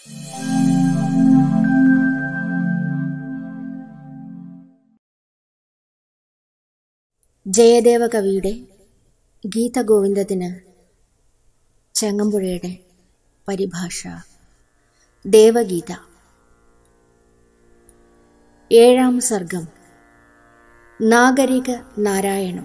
ജയദേവ കവിയുടെ ഗീതഗോവിന്ദത്തിന് ചെങ്ങമ്പുഴയുടെ പരിഭാഷ ദേവഗീത ഏഴാം സർഗം നാഗരിക നാരായണം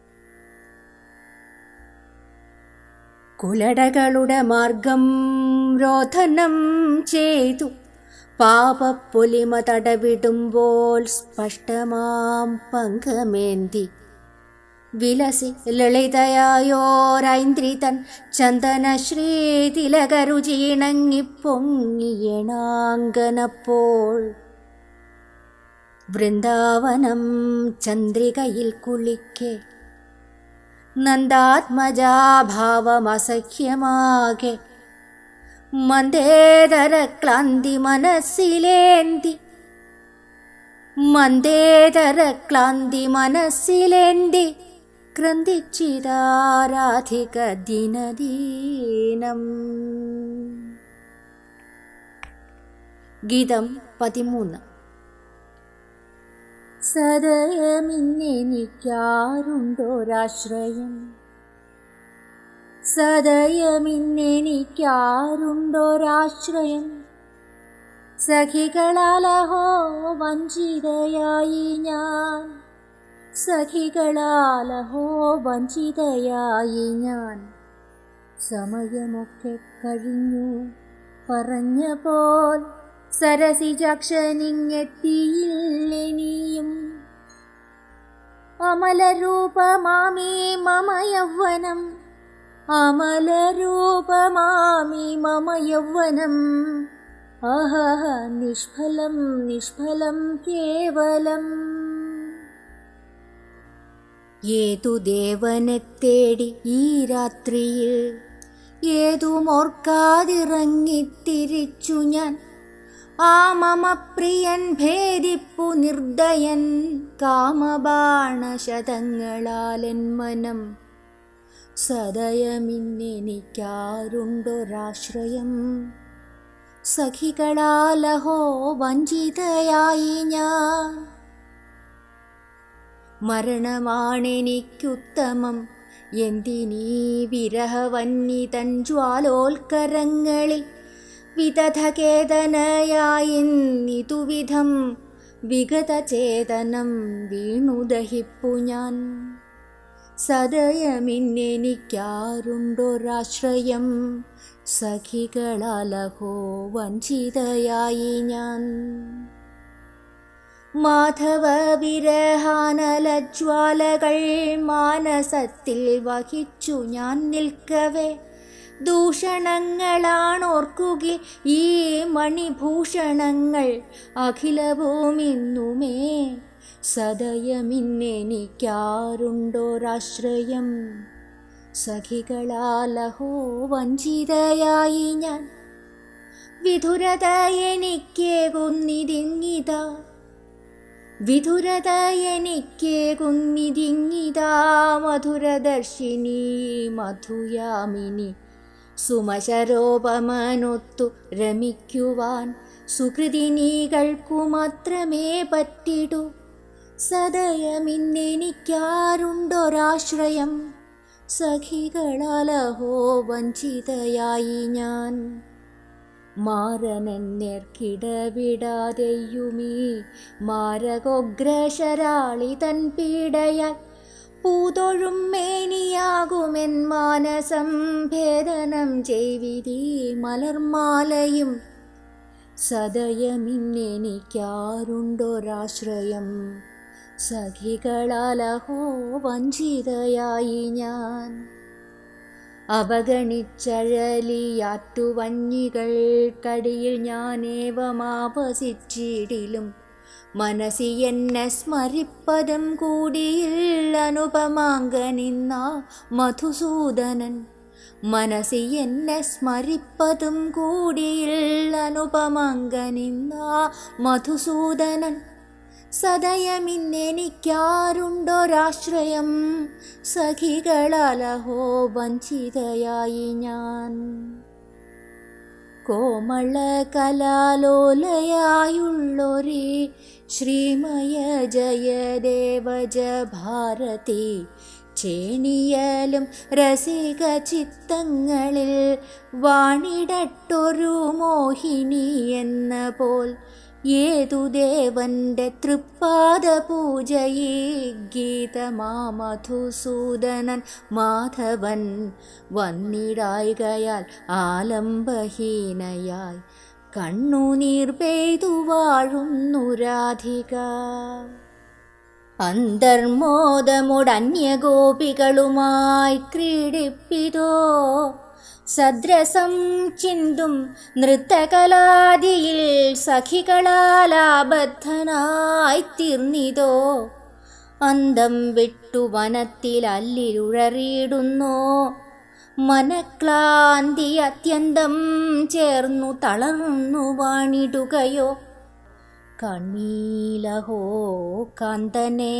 കുലടകളുടെ മാർഗം രോധനം ചെയ്തു പാപപ്പൊലിമ തടവിടുമ്പോൾ സ്പഷ്ടമാം പങ്കമേന്തി വിലസി ലളിതയായോരൈന്ദ്രിതൻ ചന്ദനശ്രീ തിലകരുചീണങ്ങിപ്പൊങ്ങിയണാങ്കനപ്പോൾ വൃന്ദാവനം ചന്ദ്രികയിൽ കുളിക്കെ നന്ദാത്മജാഭാവമസഖ്യമാകെ മന്ദേതര ക്ലാന്തി മനസ്സിലേന്തി മന്ദേതര ക്ലാന്തി മനസ്സിലേന്തി ക്രന്തിച്ചിതാരാധിക ദിനദീനം ഗീതം പതിമൂന്ന് സദയമിന്നെനിക്കാരുണ്ടോരാശ്രയം സദയമിന്നെനിക്കാരുണ്ടോരാശ്രയം സഖികളാലഹോ വഞ്ചിതയായി ഞാൻ സഖികളാലഹോ വഞ്ചിതയായി ഞാൻ സമയമൊക്കെ കഴിഞ്ഞു പറഞ്ഞ പോൽ സരസിജക്ഷനിങ്ങെത്തിയില്ലെനിയും അമലരൂപമാമി മമ യൗവനം അമലരൂപമാമി മമ യൗവനം ആഹ നിഷ്ഫലം നിഷ്ഫലം കേവലം ഏതു ദേവനെ തേടി ഈ രാത്രിയിൽ ഏതുമോർക്കാതിറങ്ങിത്തിരിച്ചു ഞാൻ ആ മമ പ്രിയൻ ഭേദിപ്പു നിർദ്ദയൻ കാമബാണശതങ്ങളാലൻ മനം സദയമിന്നെനിക്കാരുണ്ടൊരാശ്രയം സഖികളാലഹോ വഞ്ചിതയായി ഞാൻ മരണമാണെനിക്കുത്തമം എന്തിനീ വിരഹവന്നി തൻ ജ്വാലോൽക്കരങ്ങളിൽ വിദധകേതനയായിന്നിതുവിധം വിഗതചേതനം വീണുദഹിപ്പു ഞാൻ സദയമിന്നെനിക്കാരുണ്ടൊരാശ്രയം സഖികളാലഹോ വഞ്ചിതയായി ഞാൻ മാധവ വിരഹാനലജ്വാലകൾ മാനസത്തിൽ വഹിച്ചു ഞാൻ നിൽക്കവേ ദൂഷണങ്ങളാണോർക്കുകി ഈ മണിഭൂഷണങ്ങൾ അഖിലഭൂമിന്നുമേ സദയമിന്നെനിക്കാരുണ്ടോരാശ്രയം സഖികളാലഹോ വഞ്ചിതയായി ഞാൻ വിധുരത എനിക്കേകുന്നിതിങ്ങിതാ വിധുരത എനിക്കേകുന്നിതിങ്ങിതാ മധുരദർശിനി മധുയാമിനി സുമശരോപമനൊത്തു രമിക്കുവാൻ സുഹൃതിനികൾക്കു മാത്രമേ പറ്റിടൂ സദയമിന്നെനിക്കാരുണ്ടൊരാശ്രയം സഖികളാലഹോ വഞ്ചിതയായി ഞാൻ മാരനെന്നേർക്കിടവിടാതെയുമീ മാരകോഗ്രശരാളി തൻ പീഡയാൽ പൂതൊഴും മേനിയാകുമെൻ മാനസം ഭേദനം ചെയ്വിധി മലർമാലയും സദയമിന്നെനിക്കാരുണ്ടൊരാശ്രയം സഖികളാലഹോ വഞ്ചിതയായി ഞാൻ അവഗണിച്ചഴലിയാറ്റുവഞ്ഞികൾക്കടിയിൽ ഞാനേവമാവസിച്ചിടിലും മനസ്സി എന്നെ സ്മരിപ്പതും കൂടിയിൽ അനുപമാങ്കനിന്ന മധുസൂദനൻ മനസ്സി എന്നെ സ്മരിപ്പതും കൂടിയിൽ അനുപമാങ്കനിന്ന മധുസൂദനൻ സദയമിന്നെനിക്കാരുണ്ടൊരാശ്രയം സഖികളാലഹോ വഞ്ചിതയായി ഞാൻ കോമള കലാലോലയായുള്ളൊരേ ശ്രീമയ ജയദേവജ ഭാരതി ചേണിയലും രസിക ചിത്തങ്ങളിൽ വാണിടട്ടൊരു മോഹിനി എന്ന പോൽ ഏതു ദേവന്റെ തൃപ്പാദ പൂജയേ ഗീതമാ മധുസൂദനൻ മാധവൻ വന്നിടായികയാൽ ആലംബഹീനയായി കണ്ണുനീർ പെയ്തു വാഴുന്നു രാധിക അന്തർമോദമുടന്യഗോപികളുമായി ക്രീഡിപ്പിതോ സദ്രസം ചിന്തും നൃത്തകലാദിയിൽ സഖികളാലാബദ്ധനായി തീർന്നിതോ അന്തം വിട്ടു വനത്തിൽ അല്ലിരുഴറിയിടുന്നോ മനക്ലാന്തി അത്യന്തം ചേർന്നു തളർന്നു വാണിടുകയോ കണ്ണീലഹോ കാന്തനെ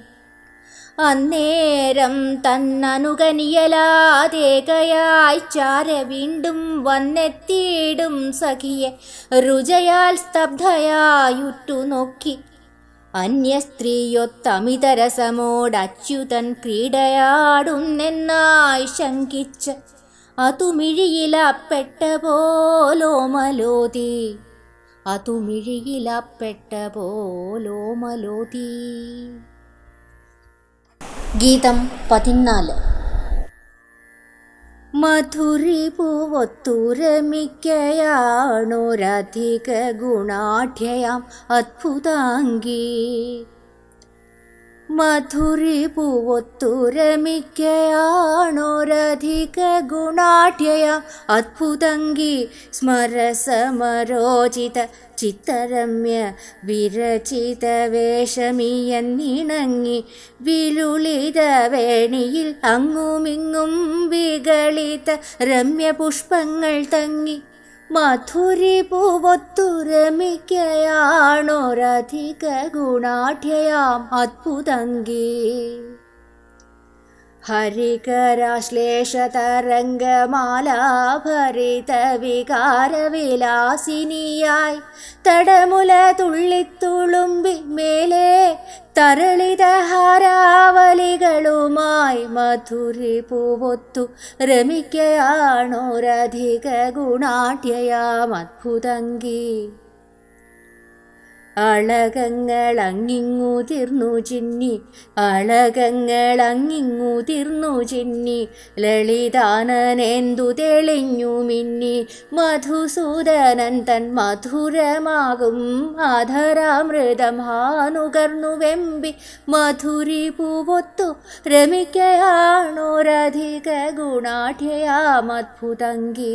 അന്നേരം തന്നനുകനിയലാതേകയായി ചാര വീണ്ടും വന്നെത്തിയിടും സഖിയെ രുചയാൽ സ്തബ്ധയായുറ്റു നോക്കി അന്യസ്ത്രീയൊത്തമിതരസമോടച്യുതൻ ക്രീഡയാടുന്നെന്നായി ശങ്കിച്ച് അതുമിഴിയിലപ്പെട്ട പോലോമലോതി അതുമിഴിയിലപ്പെട്ട പോലോമലോതി ഗീതം പതിനാല് മധുരിപുവൊത്തുരമിക്കയാണൊരധിക ഗുണാഢ്യയാം അത്ഭുതാംഗീ മധുരിപുവൊത്തുരമിക്കയാണൊരധിക ഗുണാഢ്യയാം അത്ഭുതങ്കി സ്മരസമരോചിത ചിത്തരമ്യ വിരചിത വേഷമിയന്നിണങ്ങി വിലുളിത വേണിയിൽ അങ്ങുമിങ്ങും വികളിത രമ്യപുഷ്പങ്ങൾ തങ്ങി മധുരി പൂവൊത്തുരമിക്കയാണൊരധിക ഗുണാഢ്യയാം അത്ഭുതങ്കി ഹരികരാശ്ലേഷതരംഗമാലാഭരിത വികാരവിലാസിനിയായി തടമുല തുള്ളിത്തുളുമ്പി മേലെ തരളിത ഹാരാവലികളുമായി മധുരി പൂവൊത്തു രമിക്കയാണൊരധിക ഗുണാഢ്യയാം അത്ഭുതങ്കി അളകങ്ങൾ അങ്ങിങ്ങുതിർന്നു ചിന്നി അളകങ്ങൾ അങ്ങിങ്ങുതിർന്നു ചിന്നി ലളിതാനനെന്തു തെളിഞ്ഞു മിന്നി മധുസൂദനൻ തൻ മധുരമാകും ആധരാമൃതം ഹാനുകർന്നു വെമ്പി മധുരി പൂവൊത്തു രമിക്കയാണൊരധിക ഗുണാഢ്യയാം അത്ഭുതങ്കി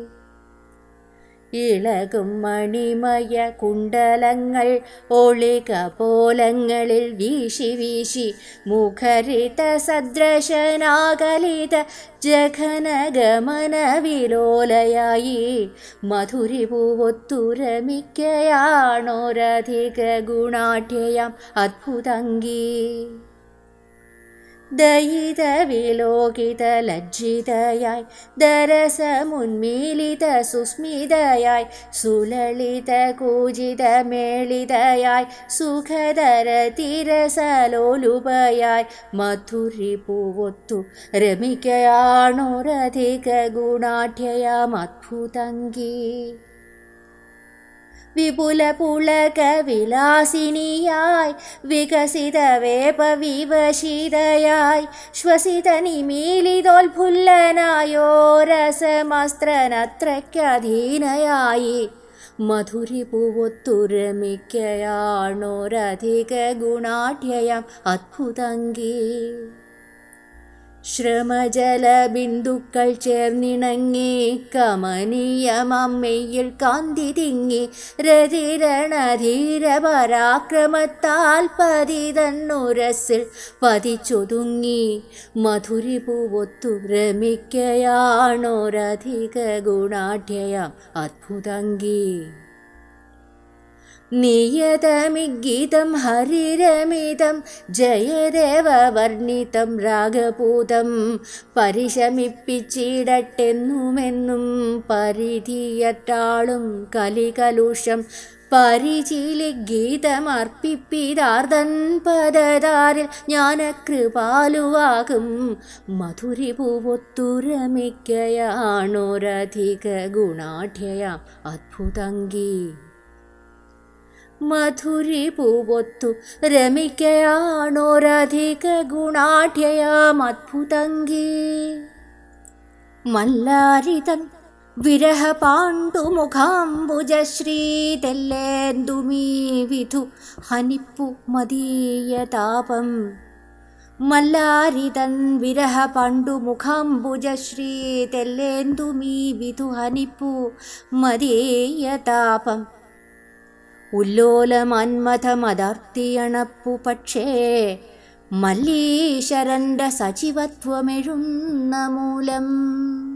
ഇളകും മണിമയ കുണ്ടലങ്ങൾ ഒളിക പോലങ്ങളിൽ വീശി വീശി മുഖരിത സദ്രശനാകലിത ജഘനഗമന വിലോലയായി മധുരി പൂവൊത്തുരമിക്കയാണൊരധിക ഗുണാഢ്യയാം അത്ഭുതങ്കി ദയിത വിലോകിത ലജ്ജിതയായി ദരസമുന്മീലിത സുസ്മിതയായി സുലളിത കൂജിത മേളിതയായി സുഖതര തിരസലോലുപയായി മധുരി പൂവൊത്തു രമിക്കയാണൊരധിക ഗുണാഢ്യയാം അത്ഭുതങ്കി വിപുല പുളക വിലാസിനിയായി വികസിത വേപവിവശിതയായി ശ്വസിത നിമീലിതോൽഫുല്ലനായോ രസമസ്ത്രനത്രയ്ക്കധീനയായി മധുരി പൂവൊത്തുരമിക്കയാണൊരധിക ഗുണാഢ്യയാം അത്ഭുതങ്കി ശ്രമജല ബിന്ദുക്കൾ ചേർന്നിണങ്ങി കമനീയമമ്മയിൽ കാന്തി തിങ്ങി രതിരണധീര പരാക്രമത്താൽ പതിതന്നുരസിൽ പതിച്ചൊതുങ്ങി മധുരി പൂവൊത്തു രമിക്കയാണൊരധിക ഗുണാഢ്യയാം അത്ഭുതങ്കി നിയതമിഗീതം ഹരിരമിതം ജയദേവവർണിതം രാഗഭൂതം പരിശമിപ്പിച്ചിടട്ടെന്നുമെന്നും പരിധിയറ്റാളും കലികലുഷം പരിചിലി ഗീതമർപ്പിപ്പിതാർദൻ പദതാരിൽ ജ്ഞാനകൃപാലുവാകും മധുരിപൂവൊത്തുരമിക്കയാണൊരധിക ഗുണാഢ്യയാം അദ്ഭുതങ്കി മധുരിപൂവൊത്തു രമിക്കയാണൊരധിക ഗുണാഢ്യയാം അദ്ഭുതങ്കി മല്ലാരിതൻ വിരഹ പാണ്ഡുമുഖാംബുജശ്രീതെല്ലേന്തുമീ വിധു ഹനിപ്പു മദീയതാപം മല്ലാരിതൻ വിരഹ പണ്ടുമുഖാംബുജശ്രീതെല്ലേന്തുമീ വിധു ഹനിപ്പു മദീയതാപം ഉല്ലോലമന്മഥമതർത്തിയണപ്പു പക്ഷേ മല്ലീശ്വരന്റെ സജീവത്വമെഴുന്ന മൂലം